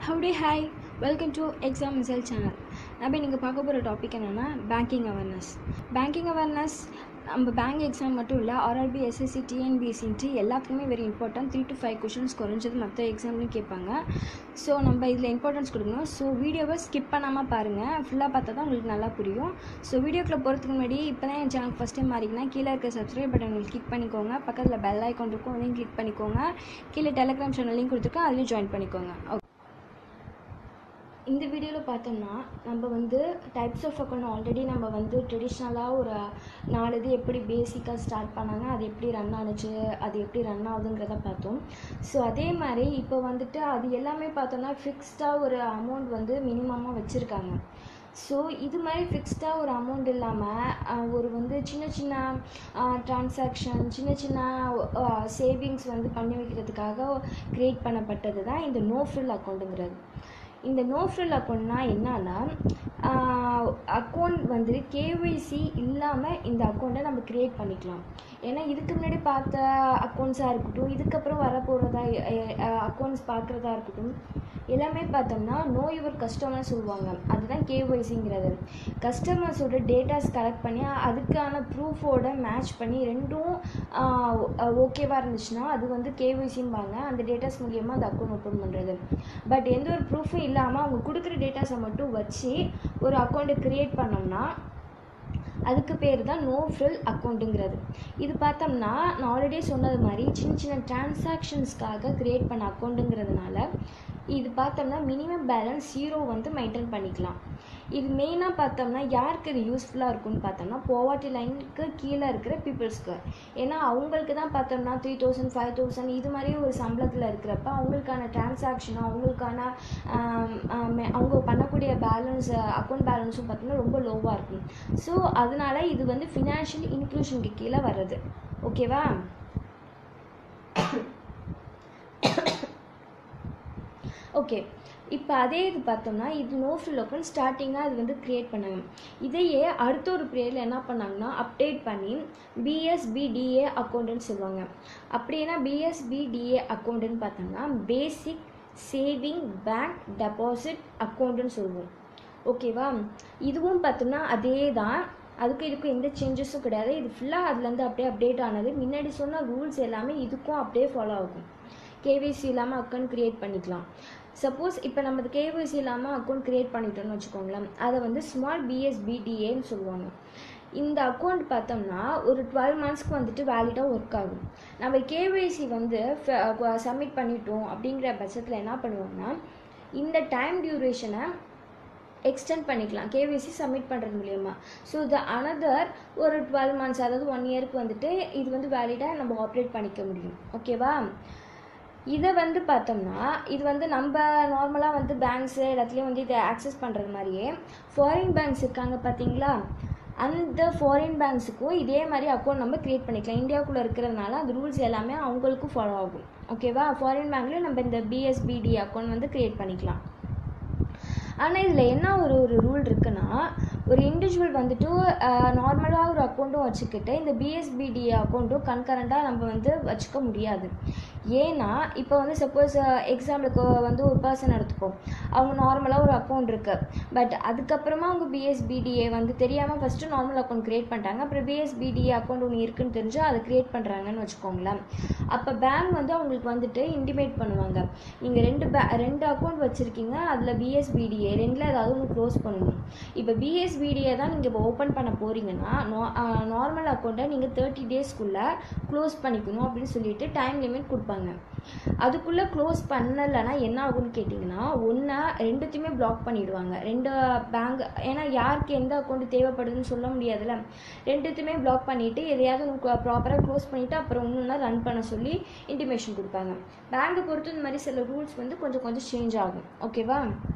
ஹவுடே hi welcome to exam result channel நம்ம இன்றைக்கி பார்க்க போகிற டாபிக் என்னென்னா பேங்கிங் அவேர்னஸ் பேங்கிங் அவேர்னஸ் நம்ம பேங்க் எக்ஸாம் மட்டும் இல்லை ஆர்ஆர்பி எஸ்எஸ்சி டிஎன்பிஎஸ்சின்ட்டு எல்லாத்துக்குமே very important three to five questions குறைஞ்சது மற்ற எக்ஸாம்லையும் கேட்பாங்க ஸோ நம்ம இதில் இம்பார்ட்டன்ஸ் கொடுக்கணும் ஸோ வீடியோவை ஸ்கிப் பண்ணாமல் பாருங்கள் ஃபுல்லாக பார்த்தா தான் உங்களுக்கு நல்லா புரியும் ஸோ வீடியோக்குள்ளே போகிறதுக்கு முன்னாடி இப்போ தான் என் சேனல் ஃபஸ்ட் டைம் மாறிங்கன்னா கீழே இருக்க சப்ஸ்கிரைப் பட்டன் உங்களுக்கு கிளிக் பண்ணிக்கோங்க பக்கத்தில் பெல் ஐக்கான் இருக்கும் அதையும் கிளிக் பண்ணிக்கோங்க கீழே டெலிகிராம் சேனல் லிங்க் கொடுத்துருக்கேன் அதுலேயும் ஜாயின் பண்ணிக்கோங்க ஓகே இந்த வீடியோவில் பார்த்தோம்னா நம்ம வந்து டைப்ஸ் ஆஃப் அக்கௌண்ட் ஆல்ரெடி நம்ம வந்து ட்ரெடிஷ்னலாக ஒரு நாலு இது எப்படி பேசிக்காக ஸ்டார்ட் பண்ணாங்க அது எப்படி ரன் ஆனுச்சு அது எப்படி ரன் ஆகுதுங்கிறத பார்த்தோம் ஸோ அதே மாதிரி இப்போ வந்துட்டு அது எல்லாமே பார்த்தோம்னா ஃபிக்ஸ்டாக ஒரு அமௌண்ட் வந்து மினிமமாக வச்சுருக்காங்க ஸோ இது மாதிரி ஃபிக்ஸ்டாக ஒரு அமௌண்ட் இல்லாமல் ஒரு வந்து சின்ன சின்ன ட்ரான்சாக்ஷன் சின்ன சின்ன சேவிங்ஸ் வந்து பண்ணி வைக்கிறதுக்காக க்ரியேட் பண்ணப்பட்டது தான் இந்த நோ ஃபில் அக்கௌண்ட்டுங்கிறது இந்த நோ ஃப்ரில் அக்கௌண்ட்னா என்னன்னா அக்கௌண்ட் வந்து கேஒய்சி இல்லாமல் இந்த அக்கௌண்ட்டை நம்ம க்ரியேட் பண்ணிக்கலாம் ஏன்னா இதுக்கு முன்னாடி பார்த்த அக்கௌண்ட்ஸாக இருக்கட்டும் இதுக்கப்புறம் வர போகிறதா அக்கௌண்ட்ஸ் பார்க்குறதா இருக்கட்டும் எல்லாமே பார்த்தோம்னா நோ யுவர் கஸ்டமர் சொல்லுவாங்க அதுதான் கேஒய்சிங்கிறது கஸ்டமர்ஸோட டேட்டாஸ் கலெக்ட் பண்ணி அதுக்கான ப்ரூஃபோட மேட்ச் பண்ணி ரெண்டும் ஓகேவாக இருந்துச்சுன்னா அது வந்து கேஒய்சிம்பாங்க அந்த டேட்டாஸ் மூலியமாக அந்த அக்கௌண்ட் ஓப்பன் பண்ணுறது பட் எந்த ஒரு ப்ரூஃபும் இல்லாமல் அவங்க கொடுக்குற டேட்டாஸை மட்டும் வச்சு ஒரு அக்கௌண்ட்டை க்ரியேட் பண்ணோம்னா அதுக்கு பேர் தான் நோ ஃபில் அக்கௌண்ட்டுங்கிறது இது பார்த்தோம்னா நான் ஆல்ரெடி சொன்னது மாதிரி சின்ன சின்ன டிரான்சாக்ஷன்ஸ்க்காக க்ரியேட் பண்ண அக்கௌண்ட்டுங்கிறதுனால இது பார்த்தோம்னா மினிமம் பேலன்ஸ் ஜீரோ வந்து மெயின்டைன் பண்ணிக்கலாம் இது மெயினாக பார்த்தோம்னா யாருக்கு இது யூஸ்ஃபுல்லாக இருக்கும்னு பார்த்தோம்னா போவாட்டி லைனுக்கு கீழே இருக்கிற பீப்புள்ஸ்க்கு ஏன்னா அவங்களுக்கு தான் பார்த்தோம்னா த்ரீ தௌசண்ட் ஃபைவ் தௌசண்ட் இது மாதிரி ஒரு சம்பளத்தில் இருக்கிறப்ப அவங்களுக்கான டிரான்சாக்ஷனும் அவங்களுக்கான அவங்க பண்ணக்கூடிய பேலன்ஸ் அக்கௌண்ட் பேலன்ஸும் பார்த்தோம்னா ரொம்ப லோவாக இருக்கும் ஸோ அதனால இது வந்து ஃபினான்ஷியல் இன்க்ளூஷனுக்கு கீழே வர்றது ஓகேவா ஓகே இப்போ அதே இது பார்த்தோம்னா இது நோ ஃபில் அக்கௌண்ட் ஸ்டார்டிங்காக அது வந்து க்ரியேட் பண்ணாங்க இதையே அடுத்த ஒரு பீரியடில் என்ன பண்ணாங்கன்னா அப்டேட் பண்ணி பிஎஸ்பிடிஏ அக்கௌண்ட்டுன்னு சொல்லுவாங்க அப்படின்னா பிஎஸ்பிடிஏ அக்கௌண்ட்டுன்னு பார்த்தோம்னா பேசிக் சேவிங் பேங்க் டெபாசிட் அக்கௌண்ட்டுன்னு சொல்லுவோம் ஓகேவா இதுவும் பார்த்தோம்னா அதே தான் அதுக்கும் இதுக்கும் எந்த சேஞ்சஸும் கிடையாது இது ஃபுல்லாக அதுலேருந்து அப்படியே அப்டேட் ஆனது முன்னாடி சொன்ன ரூல்ஸ் எல்லாமே இதுக்கும் அப்படியே ஃபாலோ ஆகும் கேவிசி இல்லாமல் அக்கௌண்ட் க்ரியேட் பண்ணிக்கலாம் சப்போஸ் இப்போ நம்ம கேவிசி இல்லாமல் அக்கௌண்ட் க்ரியேட் பண்ணிட்டோம்னு வச்சுக்கோங்களேன் அதை வந்து ஸ்மால் பிஎஸ்பிடிஏன்னு சொல்லுவாங்க இந்த அக்கௌண்ட் பார்த்தோம்னா ஒரு டுவெல் மந்த்ஸ்க்கு வந்துட்டு வேலிடாக ஒர்க் ஆகும் நம்ம கேஒய்சி வந்து சப்மிட் பண்ணிட்டோம் அப்படிங்கிற பட்சத்தில் என்ன பண்ணுவோம்னா இந்த டைம் டியூரேஷனை எக்ஸ்டெண்ட் பண்ணிக்கலாம் கேவிசி சப்மிட் பண்ணுறது மூலயமா ஸோ இது அனதர் ஒரு டுவெல் மந்த்ஸ் அதாவது ஒன் இயருக்கு வந்துட்டு இது வந்து வேலிடாக நம்ம ஆப்ரேட் பண்ணிக்க முடியும் ஓகேவா இதை வந்து பார்த்தோம்னா இது வந்து நம்ம நார்மலாக வந்து பேங்க்ஸு எல்லாத்துலேயும் வந்து இதை ஆக்சஸ் பண்ணுறது மாதிரியே ஃபாரின் பேங்க்ஸ் இருக்காங்க பார்த்தீங்களா அந்த ஃபாரின் பேங்க்ஸுக்கும் இதே மாதிரி அக்கௌண்ட் நம்ம க்ரியேட் பண்ணிக்கலாம் இந்தியாவுக்குள்ளே இருக்கிறதுனால அந்த ரூல்ஸ் எல்லாமே அவங்களுக்கும் ஃபாலோ ஆகும் ஓகேவா ஃபாரின் பேங்க்லேயும் நம்ம இந்த பிஎஸ்பிடி அக்கௌண்ட் வந்து க்ரியேட் பண்ணிக்கலாம் ஆனால் இதில் என்ன ஒரு ஒரு ரூல் இருக்குன்னா ஒரு இண்டிவிஜுவல் வந்துட்டு நார்மலாக ஒரு அக்கௌண்ட்டும் வச்சுக்கிட்டு இந்த பிஎஸ்பிடி அக்கௌண்ட்டும் கன்கரண்ட்டாக நம்ம வந்து வச்சுக்க முடியாது ஏன்னா இப்போ வந்து சப்போஸ் எக்ஸாம்பிளுக்கு வந்து ஒரு பர்சன் எடுத்துப்போம் அவங்க நார்மலாக ஒரு அக்கௌண்ட் இருக்குது பட் அதுக்கப்புறமா அவங்க பிஎஸ்பிடிஏ வந்து தெரியாமல் ஃபஸ்ட்டு நார்மல் அக்கௌண்ட் க்ரியேட் பண்ணிட்டாங்க அப்புறம் பிஎஸ்பிடிஏ அக்கௌண்ட் ஒன்று இருக்குன்னு தெரிஞ்சு அதை க்ரியேட் பண்ணுறாங்கன்னு வச்சுக்கோங்களேன் அப்போ பேங்க் வந்து அவங்களுக்கு வந்துட்டு இன்டிமேட் பண்ணுவாங்க நீங்கள் ரெண்டு பே ரெண்டு அக்கௌண்ட் வச்சுருக்கீங்க அதில் பிஎஸ்பிடிஏ ரெண்டில் ஏதாவது ஒன்று க்ளோஸ் பண்ணணும் இப்போ பிஎஸ்பிடிஏ தான் நீங்கள் இப்போ ஓப்பன் பண்ண போகிறீங்கன்னா நார்மல் அக்கௌண்ட்டை நீங்கள் தேர்ட்டி டேஸ்க்குள்ளே க்ளோஸ் பண்ணிக்கணும் அப்படின்னு சொல்லிட்டு டைம் லிமிட் கொடுப்பாங்க அதுக்குள்ளே க்ளோஸ் பண்ணலைன்னா என்ன ஆகும்னு கேட்டிங்கன்னா ஒன்றா ரெண்டுத்தையுமே பிளாக் பண்ணிவிடுவாங்க ரெண்டு பேங்க் ஏன்னா யாருக்கு எந்த அக்கௌண்ட் தேவைப்படுதுன்னு சொல்ல முடியாதுல்ல ரெண்டுத்தையுமே பிளாக் பண்ணிவிட்டு எதையாவது ப்ராப்பராக க்ளோஸ் பண்ணிவிட்டு அப்புறம் ஒன்றுனா ரன் பண்ண சொல்லி இன்டிமேஷன் கொடுப்பாங்க பேங்கை பொறுத்து இந்த மாதிரி சில ரூல்ஸ் வந்து கொஞ்சம் கொஞ்சம் சேஞ்ச் ஆகும் ஓகேவா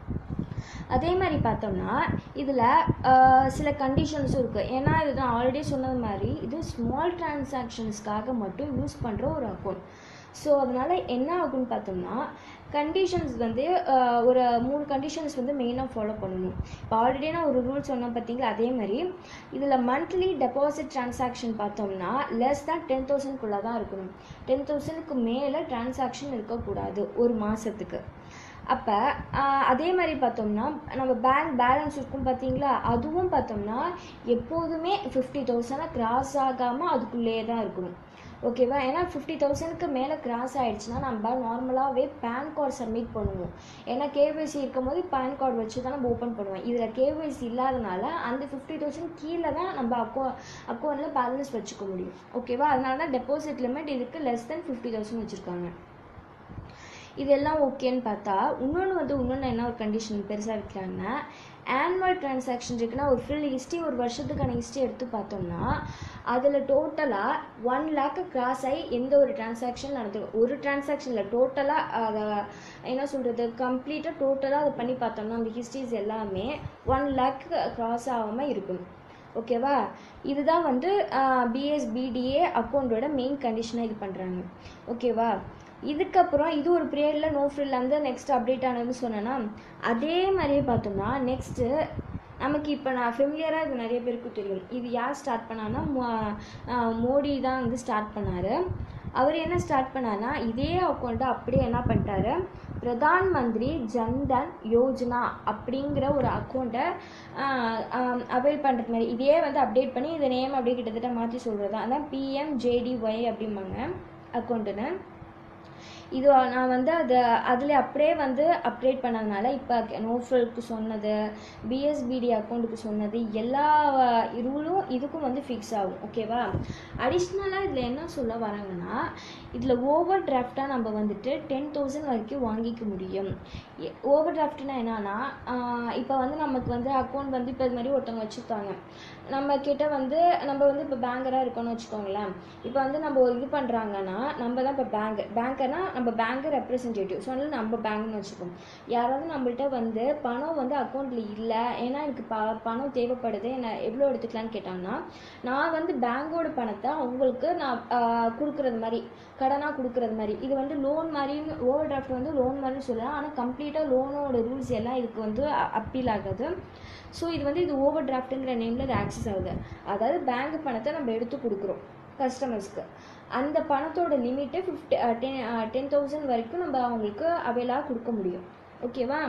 அதே மாதிரி பார்த்தோம்னா இதில் சில கண்டிஷன்ஸும் இருக்குது ஏன்னா இது நான் ஆல்ரெடி சொன்னது மாதிரி இது ஸ்மால் டிரான்சாக்ஷன்ஸ்க்காக மட்டும் யூஸ் பண்ணுற ஒரு அக்கௌண்ட் ஸோ அதனால் என்ன ஆகும்னு பார்த்தோம்னா கண்டிஷன்ஸ் வந்து ஒரு மூணு கண்டிஷன்ஸ் வந்து மெயினாக ஃபாலோ பண்ணணும் இப்போ ஆல்ரெடி நான் ஒரு ரூல் சொன்னேன் பார்த்தீங்களா அதே மாதிரி இதில் மந்த்லி டெபாசிட் ட்ரான்சாக்ஷன் பார்த்தோம்னா லெஸ் தான் டென் தௌசண்ட்குள்ளே தான் இருக்கணும் டென் தௌசண்ட்க்கு மேலே ட்ரான்சாக்ஷன் இருக்கக்கூடாது ஒரு மாதத்துக்கு அப்போ அதே மாதிரி பார்த்தோம்னா நம்ம பேங்க் பேலன்ஸ் இருக்கும் பார்த்தீங்களா அதுவும் பார்த்தோம்னா எப்போதுமே ஃபிஃப்டி தௌசண்டை கிராஸ் ஆகாமல் அதுக்குள்ளேயே தான் இருக்கணும் ஓகேவா ஏன்னா ஃபிஃப்டி தௌசண்ட்க்கு மேலே கிராஸ் ஆகிடுச்சுன்னா நம்ம நார்மலாகவே பேன் கார்டு சப்மிட் பண்ணுவோம் ஏன்னா கேஒய்சி இருக்கும் போது பேன் கார்டு வச்சு தான் நம்ம ஓப்பன் பண்ணுவோம் இதில் கேஒய்சி இல்லாதனால அந்த ஃபிஃப்டி தௌசண்ட் கீழே தான் நம்ம அக்கௌ அக்கௌண்ட்டில் பேலன்ஸ் வச்சுக்க முடியும் ஓகேவா அதனால தான் டெபாசிட் லிமிட் இதுக்கு லெஸ் தென் ஃபிஃப்டி தௌசண்ட் வச்சுருக்காங்க இதெல்லாம் ஓகேன்னு பார்த்தா இன்னொன்று வந்து இன்னொன்று என்ன ஒரு கண்டிஷன் பெருசாக வைக்கிறாங்கன்னா ஆனுவல் டிரான்சாக்ஷன் இருக்குன்னா ஒரு ஃபுல் ஹிஸ்ட்ரி ஒரு வருஷத்துக்கான ஹிஸ்ட்ரி எடுத்து பார்த்தோம்னா அதில் டோட்டலாக ஒன் லேக்கு கிராஸ் ஆகி எந்த ஒரு டிரான்சாக்ஷன் நடந்துடும் ஒரு டிரான்சாக்ஷனில் டோட்டலாக அதை என்ன சொல்கிறது கம்ப்ளீட்டாக டோட்டலாக அதை பண்ணி பார்த்தோம்னா அந்த ஹிஸ்ட்ரிஸ் எல்லாமே ஒன் லேக் கிராஸ் ஆகாமல் இருக்கும் ஓகேவா இதுதான் வந்து பிஎஸ்பிடிஏ அக்கௌண்ட்டோட மெயின் கண்டிஷனாக இது பண்ணுறாங்க ஓகேவா இதுக்கப்புறம் இது ஒரு பீரியடில் நோ ஃப்ரில் வந்து நெக்ஸ்ட் அப்டேட் ஆனதுன்னு சொன்னேன்னா அதே மாதிரியே பார்த்தோம்னா நெக்ஸ்ட்டு நமக்கு இப்போ நான் ஃபெமிலியராக இது நிறைய பேருக்கு தெரியும் இது யார் ஸ்டார்ட் பண்ணான்னா மோடி தான் வந்து ஸ்டார்ட் பண்ணார் அவர் என்ன ஸ்டார்ட் பண்ணார்னா இதே அக்கௌண்ட்டை அப்படியே என்ன பண்ணிட்டாரு பிரதான் மந்திரி ஜன்தன் யோஜனா அப்படிங்கிற ஒரு அக்கௌண்ட்டை அவைல் பண்ணுறது மாதிரி இதே வந்து அப்டேட் பண்ணி இதை நேம் அப்படியே கிட்டத்தட்ட மாற்றி சொல்கிறது தான் அதான் பிஎம்ஜேடிஒய் அப்படிம்பாங்க அக்கௌண்ட்டுன்னு இது நான் வந்து அதை அதில் அப்படியே வந்து அப்டேட் பண்ணதுனால இப்போ நோஃபலுக்கு சொன்னது பிஎஸ்பிடி அக்கௌண்ட்டுக்கு சொன்னது எல்லா ரூலும் இதுக்கும் வந்து ஃபிக்ஸ் ஆகும் ஓகேவா அடிஷ்னலாக இதில் என்ன சொல்ல வராங்கன்னா இதில் ஓவர் டிராஃப்டாக நம்ம வந்துட்டு டென் தௌசண்ட் வரைக்கும் வாங்கிக்க முடியும் ஓவர் டிராஃப்ட்னா என்னன்னா இப்போ வந்து நமக்கு வந்து அக்கௌண்ட் வந்து இப்போ இது மாதிரி ஒருத்தவங்க வச்சுருக்காங்க நம்ம கிட்ட வந்து நம்ம வந்து இப்போ பேங்கராக இருக்கோம்னு வச்சுக்கோங்களேன் இப்போ வந்து நம்ம ஒரு இது பண்ணுறாங்கன்னா நம்ம தான் இப்போ பேங்க் பேங்கர்னா நம்ம பேங்கர் ரெப்ரசன்டேட்டிவ் ஸோ அதனால நம்ம பேங்க்னு வச்சுக்கோம் யாராவது நம்மள்ட்ட வந்து பணம் வந்து அக்கௌண்ட்டில் இல்லை ஏன்னா எனக்கு ப பணம் தேவைப்படுது என்ன எவ்வளோ எடுத்துக்கலான்னு கேட்டாங்கன்னா நான் வந்து பேங்கோட பணத்தை அவங்களுக்கு நான் கொடுக்குறது மாதிரி கடனாக கொடுக்குறது மாதிரி இது வந்து லோன் மாதிரி ஓவர் டிராஃப்ட் வந்து லோன் மாதிரி சொல்லலாம் ஆனால் கம்ப்ளீட்டாக லோனோட ரூல்ஸ் எல்லாம் இதுக்கு வந்து அப்பீல் ஆகாது ஸோ இது வந்து இது ஓவர் டிராஃப்ட்டுங்கிற நேமில் இது ஆக்சஸ் ஆகுது அதாவது பேங்க் பணத்தை நம்ம எடுத்து கொடுக்குறோம் கஸ்டமர்ஸ்க்கு அந்த பணத்தோட limit fifty ten ten thousand வரைக்கும் நம்ம அவங்களுக்கு அவைலாக கொடுக்க முடியும் ஓகேவா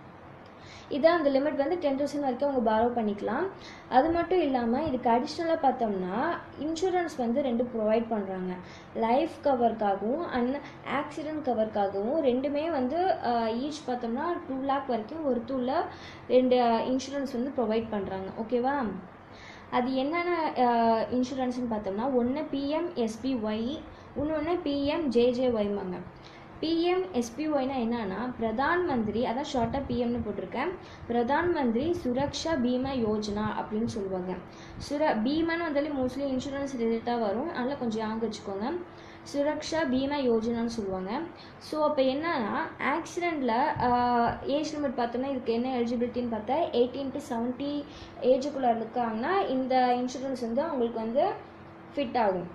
இதான் அந்த லிமிட் வந்து டென் தௌசண்ட் வரைக்கும் அவங்க பாரோ பண்ணிக்கலாம் அது மட்டும் இல்லாமல் இதுக்கு அடிஷ்னலாக பார்த்தோம்னா இன்சூரன்ஸ் வந்து ரெண்டு ப்ரொவைட் பண்ணுறாங்க லைஃப் கவருக்காகவும் அண்ட் ஆக்சிடென்ட் கவருக்காகவும் ரெண்டுமே வந்து ஈச் பார்த்தோம்னா டூ லேக் வரைக்கும் ஒரு டூவில் ரெண்டு இன்சூரன்ஸ் வந்து ப்ரொவைட் பண்ணுறாங்க ஓகேவா அது என்னென்ன இன்சூரன்ஸ்னு பார்த்தோம்னா ஒன்று பிஎம் எஸ்பிஒய் இன்னொன்று பிஎம் ஜேஜேஒய்மாங்க பிஎம் எஸ்பிஒய்னா என்னன்னா பிரதான் மந்திரி அதான் ஷார்ட்டாக பிஎம்னு போட்டிருக்கேன் பிரதான் மந்திரி சுரக்ஷா பீமா யோஜனா அப்படின்னு சொல்லுவாங்க சுர பீமான்னு வந்தாலே மோஸ்ட்லி இன்சூரன்ஸ் ரிலேட்டாக வரும் அதனால் கொஞ்சம் ஞாபகம் வச்சுக்கோங்க சுரக்ஷா பீமா யோஜனான்னு சொல்லுவாங்க ஸோ அப்போ என்னன்னா ஆக்சிடெண்ட்டில் ஏஜ் லிமிட் பார்த்தோம்னா இதுக்கு என்ன எலிஜிபிலிட்டின்னு பார்த்தா எயிட்டீன் டு செவன்ட்டி ஏஜுக்குள்ளே இருக்காங்கன்னா இந்த இன்சூரன்ஸ் வந்து அவங்களுக்கு வந்து ஃபிட் ஆகும்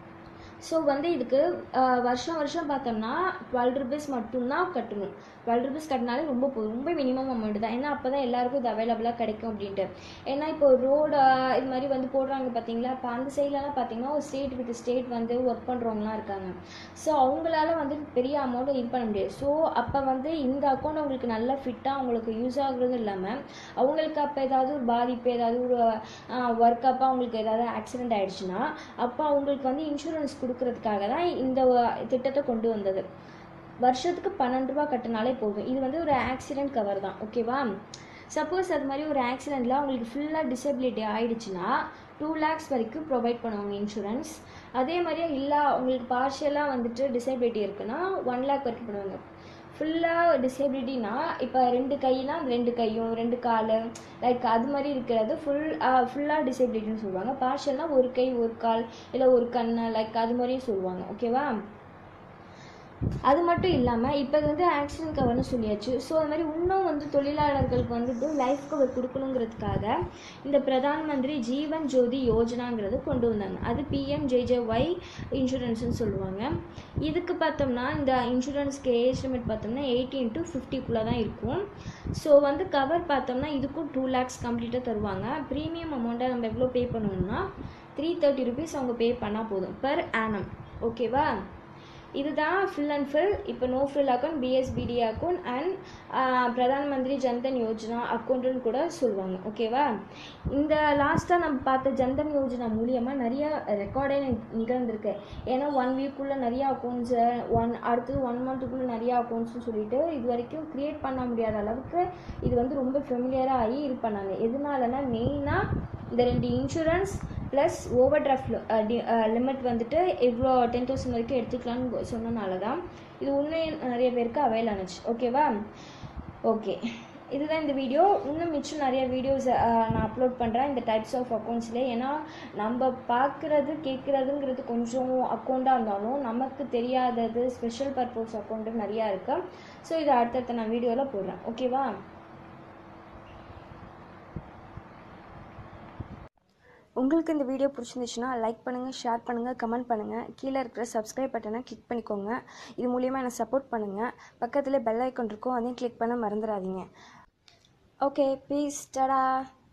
ஸோ வந்து இதுக்கு வருஷம் வருஷம் பார்த்தோம்னா டுவெல் ருபீஸ் மட்டும்தான் கட்டணும் டுவெல் ருபீஸ் கட்டினாலே ரொம்ப ரொம்ப மினிமம் அமௌண்ட் தான் ஏன்னா அப்போ தான் எல்லாருக்கும் இது அவைலபிளாக கிடைக்கும் அப்படின்ட்டு ஏன்னா இப்போ ரோடு இது மாதிரி வந்து போடுறாங்க பார்த்தீங்களா இப்போ அந்த சைட்லலாம் பார்த்தீங்கன்னா ஒரு ஸ்டேட் வித் ஸ்டேட் வந்து ஒர்க் பண்ணுறவங்களாம் இருக்காங்க ஸோ அவங்களால வந்து பெரிய அமௌண்ட்டை இது பண்ண முடியாது ஸோ அப்போ வந்து இந்த அக்கௌண்ட் அவங்களுக்கு நல்லா ஃபிட்டாக அவங்களுக்கு யூஸ் ஆகுறதும் இல்லாமல் அவங்களுக்கு அப்போ ஏதாவது ஒரு பாதிப்பு ஏதாவது ஒரு ஒர்க் அப்போ அவங்களுக்கு ஏதாவது ஆக்சிடென்ட் ஆகிடுச்சுன்னா அப்போ அவங்களுக்கு வந்து இன்சூரன்ஸ் கொடுக்கறதுக்காக தான் இந்த திட்டத்தை கொண்டு வந்தது வருஷத்துக்கு பன்னெண்டு ரூபா கட்டினாலே போதும் இது வந்து ஒரு ஆக்சிடென்ட் கவர் தான் ஓகேவா சப்போஸ் அது மாதிரி ஒரு ஆக்சிடெண்ட்டில் அவங்களுக்கு ஃபுல்லாக டிசபிலிட்டி ஆயிடுச்சுன்னா டூ லேக்ஸ் வரைக்கும் ப்ரொவைட் பண்ணுவாங்க இன்சூரன்ஸ் அதே மாதிரியே இல்லை உங்களுக்கு பார்ஷியலாக வந்துட்டு டிசபிலிட்டி இருக்குன்னா ஒன் லேக் வரைக்கும் பண்ணுவாங்க ஃபுல்லாக டிசேபிலிட்டினா இப்போ ரெண்டு கைனா ரெண்டு கையும் ரெண்டு கால் லைக் அது மாதிரி இருக்கிறது ஃபுல் ஃபுல்லாக டிசேபிலிட்டின்னு சொல்லுவாங்க பார்ஷியல்னால் ஒரு கை ஒரு கால் இல்லை ஒரு கண் லைக் அது மாதிரியும் சொல்லுவாங்க ஓகேவா அது மட்டும் இல்லாமல் இப்போ இது வந்து ஆக்சிடென்ட் கவர்னு சொல்லியாச்சு ஸோ அது மாதிரி இன்னும் வந்து தொழிலாளர்களுக்கு வந்துட்டு லைஃப் கவர் கொடுக்கணுங்கிறதுக்காக இந்த பிரதான் மந்திரி ஜீவன் ஜோதி யோஜனாங்கிறது கொண்டு வந்தாங்க அது பிஎம்ஜேஜேஒய் இன்சூரன்ஸ்னு சொல்லுவாங்க இதுக்கு பார்த்தோம்னா இந்த இன்சூரன்ஸ்க்கு ஏஜ் லிமிட் பார்த்தோம்னா எயிட்டீன் டு ஃபிஃப்டிக்குள்ளே தான் இருக்கும் ஸோ வந்து கவர் பார்த்தோம்னா இதுக்கும் டூ லேக்ஸ் கம்ப்ளீட்டாக தருவாங்க ப்ரீமியம் அமௌண்ட்டை நம்ம எவ்வளோ பே பண்ணணும்னா த்ரீ தேர்ட்டி ருபீஸ் அவங்க பே பண்ணால் போதும் பெர் ஆனம் ஓகேவா இதுதான் ஃபுல் அண்ட் ஃபுல் இப்போ no frill account BSBD account and Pradhan Mantri Jandhan Yojana அக்கௌண்ட்டுன்னு கூட சொல்லுவாங்க ஓகேவா இந்த லாஸ்ட்டாக நம்ம பார்த்த ஜன்தன் யோஜனா மூலியமாக நிறைய ரெக்கார்டே நிகழ்ந்திருக்கு ஏன்னா ஒன் வீக்குள்ளே நிறைய அக்கௌண்ட்ஸு ஒன் அடுத்தது ஒன் மந்த்துக்குள்ளே நிறைய அக்கௌண்ட்ஸ்னு சொல்லிட்டு இது வரைக்கும் க்ரியேட் பண்ண முடியாத அளவுக்கு இது வந்து ரொம்ப ஃபெமிலியராக ஆகி இது பண்ணாங்க எதனாலனா மெயினாக இந்த ரெண்டு insurance plus overdraft limit வந்துட்டு இவ்வளோ டென் தௌசண்ட் வரைக்கும் எடுத்துக்கலாம்னு சொன்னனால தான் இது இன்னும் நிறைய பேருக்கு அவைல் ஆனுச்சு ஓகேவா ஓகே இதுதான் இந்த வீடியோ இன்னும் மிச்சம் நிறைய வீடியோஸ் நான் அப்லோட் பண்ணுறேன் இந்த டைப்ஸ் ஆஃப் அக்கௌண்ட்ஸ்லேயே ஏன்னா நம்ம பார்க்குறது கேட்குறதுங்கிறது கொஞ்சம் அக்கௌண்ட்டாக இருந்தாலும் நமக்கு தெரியாதது ஸ்பெஷல் பர்பஸ் அக்கௌண்ட்டு நிறையா இருக்குது ஸோ இதை அடுத்தடுத்த நான் வீடியோவில் போடுறேன் ஓகேவா உங்களுக்கு இந்த வீடியோ பிடிச்சிருந்துச்சுன்னா லைக் பண்ணுங்கள் ஷேர் பண்ணுங்கள் கமெண்ட் பண்ணுங்கள் கீழே இருக்கிற சப்ஸ்கிரைப் பட்டனை கிளிக் பண்ணிக்கோங்க இது மூலியமாக எனக்கு சப்போர்ட் பண்ணுங்கள் பக்கத்தில் பெல் ஐக்கான் இருக்கும் அதையும் கிளிக் பண்ண மறந்துடாதீங்க ஓகே ப்ளீஸ் டடா